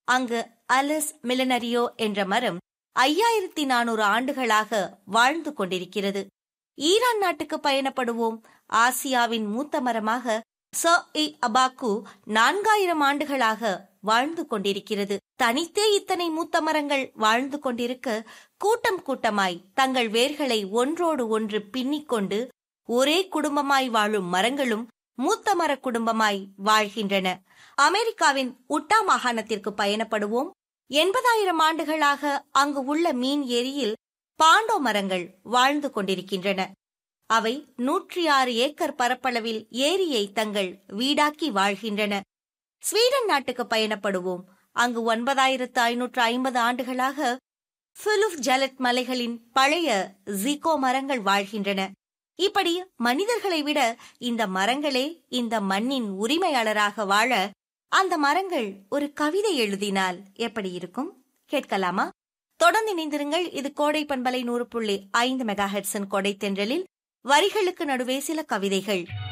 அங்கு அலஸ் மிலனரியோ என்ற மரம் ஐயாயிரத்தி நானூறு ஆண்டுகளாக வாழ்ந்து கொண்டிருக்கிறது ஈரான் நாட்டுக்கு பயணப்படுவோம் ஆசியாவின் மூத்த மரமாக ச இ அபாக்கு நான்காயிரம் ஆண்டுகளாக வாழ்ந்து கொண்டிருக்கிறது தனித்தே இத்தனை மூத்த மரங்கள் வாழ்ந்து கொண்டிருக்க கூட்டம் கூட்டமாய் தங்கள் வேர்களை ஒன்றோடு ஒன்று பின்னிக்கொண்டு ஒரே குடும்பமாய் வாழும் மரங்களும் மூத்த மர குடும்பமாய் வாழ்கின்றன அமெரிக்காவின் உட்டா மாகாணத்திற்கு பயணப்படுவோம் எண்பதாயிரம் ஆண்டுகளாக அங்கு உள்ள மீன் ஏரியில் பாண்டோ மரங்கள் வாழ்ந்து கொண்டிருக்கின்றன அவை நூற்றி ஆறு ஏக்கர் பரப்பளவில் ஏரியை தங்கள் வீடாக்கி வாழ்கின்றன ஸ்வீடன் நாட்டுக்கு பயணப்படுவோம் அங்கு ஒன்பதாயிரத்து ஐநூற்று ஐம்பது ஆண்டுகளாக பிலுப் ஜலட் மலைகளின் பழைய ஜிகோ மரங்கள் வாழ்கின்றன இப்படி மனிதர்களை விட இந்த மரங்களே இந்த மண்ணின் உரிமையாளராக வாழ அந்த மரங்கள் ஒரு கவிதை எழுதினால் எப்படி இருக்கும் கேட்கலாமா தொடர்ந்து இணைந்திருங்கள் இது கோடை பண்பலை நூறு புள்ளி ஐந்து மெகா ஹெட்ஸன் கொடை தென்றலில் வரிகளுக்கு நடுவே சில கவிதைகள்